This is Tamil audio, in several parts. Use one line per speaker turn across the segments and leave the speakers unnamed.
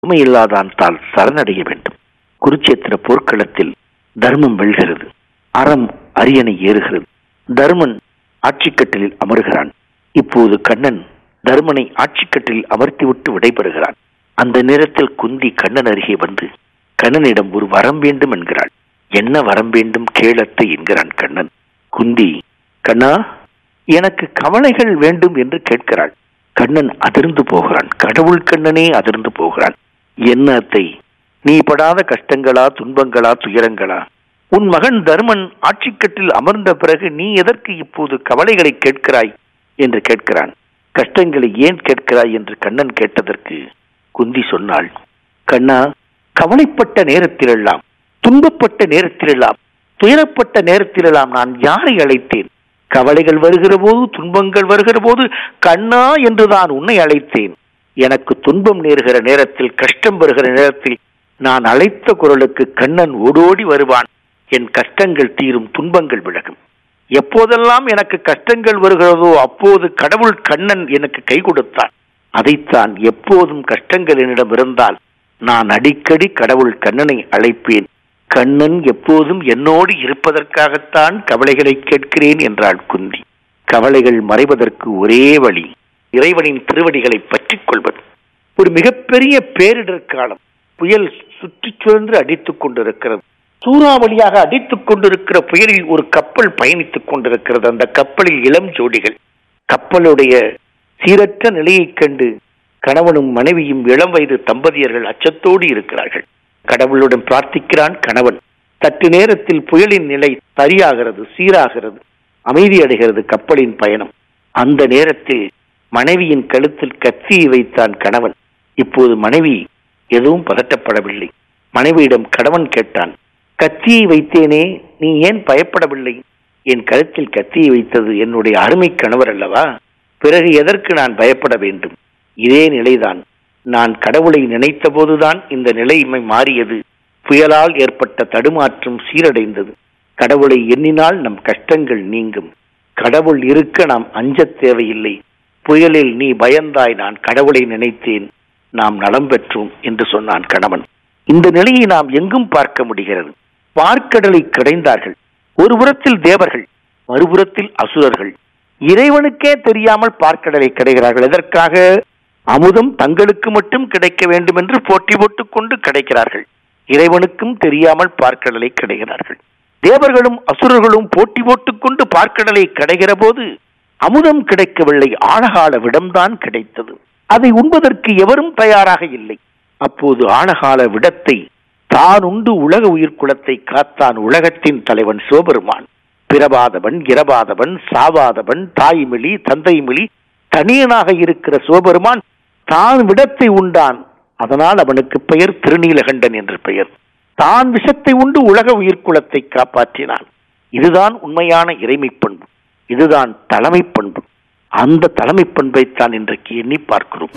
உண்மையில்லாதான் தால் சரணடைய வேண்டும் குருச்சேத்திர போர்க்களத்தில் தர்மம் வெல்கிறது அறம் அரியணை ஏறுகிறது தர்மன் ஆட்சிக்கட்டிலில் அமர்கிறான் இப்போது கண்ணன் தர்மனை ஆட்சிக்கட்டில் அமர்த்திவிட்டு விடைபெறுகிறான் அந்த நேரத்தில் குந்தி கண்ணன் அருகே வந்து கண்ணனிடம் ஒரு வரம் வேண்டும் என்கிறாள் என்ன வரம் வேண்டும் கேளத்தை என்கிறான் கண்ணன் குந்தி கண்ணா எனக்கு கவலைகள் வேண்டும் என்று கேட்கிறாள் கண்ணன் அதிர்ந்து போகிறான் கடவுள் கண்ணனே அதிர்ந்து போகிறான் என்ன அத்தை நீ படாத கஷ்டங்களா துன்பங்களா துயரங்களா உன் மகன் தர்மன் ஆட்சிக்கட்டில் அமர்ந்த பிறகு நீ எதற்கு இப்போது கவலைகளை கேட்கிறாய் என்று கேட்கிறான் கஷ்டங்களை ஏன் கேட்கிறாய் என்று கண்ணன் கேட்டதற்கு குந்தி சொன்னாள் கண்ணா கவலைப்பட்ட நேரத்திலெல்லாம் துன்பப்பட்ட நேரத்திலெல்லாம் துயரப்பட்ட நேரத்திலெல்லாம் நான் யாரை அழைத்தேன் கவலைகள் வருகிற போது துன்பங்கள் வருகிற போது கண்ணா என்று நான் உன்னை அழைத்தேன் எனக்கு துன்பம் நேருகிற நேரத்தில் கஷ்டம் வருகிற நேரத்தில் நான் அழைத்த குரலுக்கு கண்ணன் ஓடோடி வருவான் என் கஷ்டங்கள் தீரும் துன்பங்கள் விலகும் எப்போதெல்லாம் எனக்கு கஷ்டங்கள் வருகிறதோ அப்போது கடவுள் கண்ணன் எனக்கு கை கொடுத்தான் அதைத்தான் எப்போதும் கஷ்டங்கள் என்னிடம் இருந்தால் நான் அடிக்கடி கடவுள் கண்ணனை அழைப்பேன் கண்ணன் எப்போதும் என்னோடு இருப்பதற்காகத்தான் கவலைகளை கேட்கிறேன் என்றாள் குந்தி கவலைகள் மறைவதற்கு ஒரே வழி இறைவனின் திருவடிகளை பற்றிக் கொள்வது ஒரு மிகப்பெரிய பேரிடர் காலம் புயல் சுற்றிச் சுழன்று அடித்துக் கொண்டிருக்கிறது சூறாவளியாக அடித்துக் கொண்டிருக்கிற புயலில் ஒரு கப்பல் பயணித்துக் கொண்டிருக்கிறது அந்த கப்பலில் இளம் ஜோடிகள் கப்பலுடைய சீரற்ற நிலையைக் கண்டு கணவனும் மனைவியும் இளம் வயது தம்பதியர்கள் அச்சத்தோடு இருக்கிறார்கள் கடவுளுடன் பிரார்த்திக்கிறான் கணவன் சற்று நேரத்தில் புயலின் நிலை சரியாகிறது சீராகிறது அமைதி அடைகிறது கப்பலின் பயணம் அந்த நேரத்தில் மனைவியின் கழுத்தில் கத்தியை வைத்தான் கணவன் இப்போது மனைவி எதுவும் பதட்டப்படவில்லை மனைவியிடம் கணவன் கேட்டான் கத்தியை வைத்தேனே நீ ஏன் பயப்படவில்லை என் கழுத்தில் கத்தியை வைத்தது என்னுடைய அருமை கணவர் அல்லவா பிறகு எதற்கு நான் பயப்பட வேண்டும் இதே நிலைதான் நான் கடவுளை நினைத்த போதுதான் இந்த நிலைமை மாறியது புயலால் ஏற்பட்ட தடுமாற்றம் சீரடைந்தது கடவுளை எண்ணினால் நம் கஷ்டங்கள் நீங்கும் கடவுள் இருக்க நாம் அஞ்சத் தேவையில்லை புயலில் நீ பயந்தாய் நான் கடவுளை நினைத்தேன் நாம் நலம் பெற்றோம் என்று சொன்னான் கணவன் இந்த நிலையை நாம் எங்கும் பார்க்க முடிகிறது பார்க்கடலை கடைந்தார்கள் ஒரு புறத்தில் தேவர்கள் மறுபுறத்தில் அசுரர்கள் இறைவனுக்கே தெரியாமல் பார்க்கடலை கிடைக்கிறார்கள் எதற்காக அமுதம் தங்களுக்கு மட்டும் கிடைக்க வேண்டும் என்று போட்டி போட்டுக் கொண்டு கிடைக்கிறார்கள் இறைவனுக்கும் தெரியாமல் பார்க்கடலை கிடைக்கிறார்கள் தேவர்களும் அசுரர்களும் போட்டி போட்டுக் கொண்டு பார்க்கடலை கிடைக்கிற போது அமுதம் கிடைக்கவில்லை ஆழகால விடம்தான் கிடைத்தது அதை உண்பதற்கு எவரும் தயாராக இல்லை அப்போது ஆழகால விடத்தை தான் உண்டு உலக உயிர்குலத்தை காத்தான் உலகத்தின் தலைவன் சிவபெருமான் பிறவாதவன் இரவாதவன் சாவாதவன் தாய்மிழி தந்தைமிழி தனியனாக இருக்கிற சிவபெருமான் தான் விடத்தை உண்டான் அதனால் அவனுக்கு பெயர் திருநீலகண்டன் என்று பெயர் தான் விஷத்தை உண்டு உலக உயிர்குலத்தை காப்பாற்றினான் இதுதான் உண்மையான இறைமை பண்பு இதுதான் தலைமை பண்பு அந்த தலைமை பண்பைத்தான் இன்றைக்கு எண்ணி பார்க்கிறோம்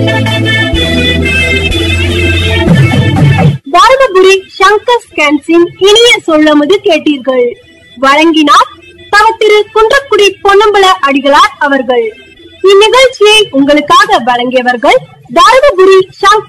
தருமபுரி சங்கர் ஸ்கேன்ஸின் இனிய சொல்லமுது கேட்டீர்கள் வழங்கினார் தவ திரு குன்றக்குடி பொன்னம்பல அடிகளார் அவர்கள் இந்நிகழ்ச்சியை உங்களுக்காக வழங்கியவர்கள் தருமபுரி சங்கர்